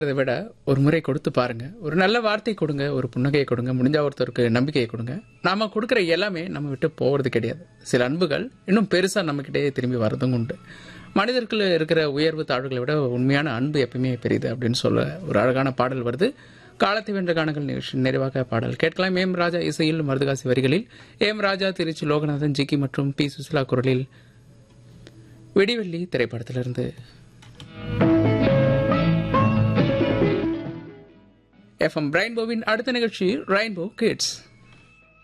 அதை விட ஒரு முறை கொடுத்து பாருங்க ஒரு நல்ல வார்த்தை கொடுங்க ஒரு புன்னகையை கொடுங்க முடிஞ்ச ஒருத்தருக்கு நம்பிக்கையை கொடுங்க நாம கொடுக்குற எல்லாமே நம்ம விட்டு போகிறது கிடையாது சில அன்புகள் இன்னும் பெருசா நம்மக்கிட்டே திரும்பி வரதும் உண்டு மனிதர்கள் இருக்கிற உயர்வு தாழ்வுகளை விட உண்மையான அன்பு எப்பயுமே பெரியது அப்படின்னு சொல்ல ஒரு அழகான பாடல் வருது காலத்தை வென்ற காணங்கள் நிகழ்ச்சி நிறைவாக பாடல் கேட்கலாம் ஏம் ராஜா இசையில் மருதுகாசி வரிகளில் ஏம் ராஜா திருச்சி லோகநாதன் ஜிக்கி மற்றும் பி சுசிலா குரலில் வெடிவெள்ளி திரைப்படத்திலிருந்து எஃப்எம் ரெயின்போவின் அடுத்த நிகழ்ச்சி ரெயின்போ கிட்ஸ்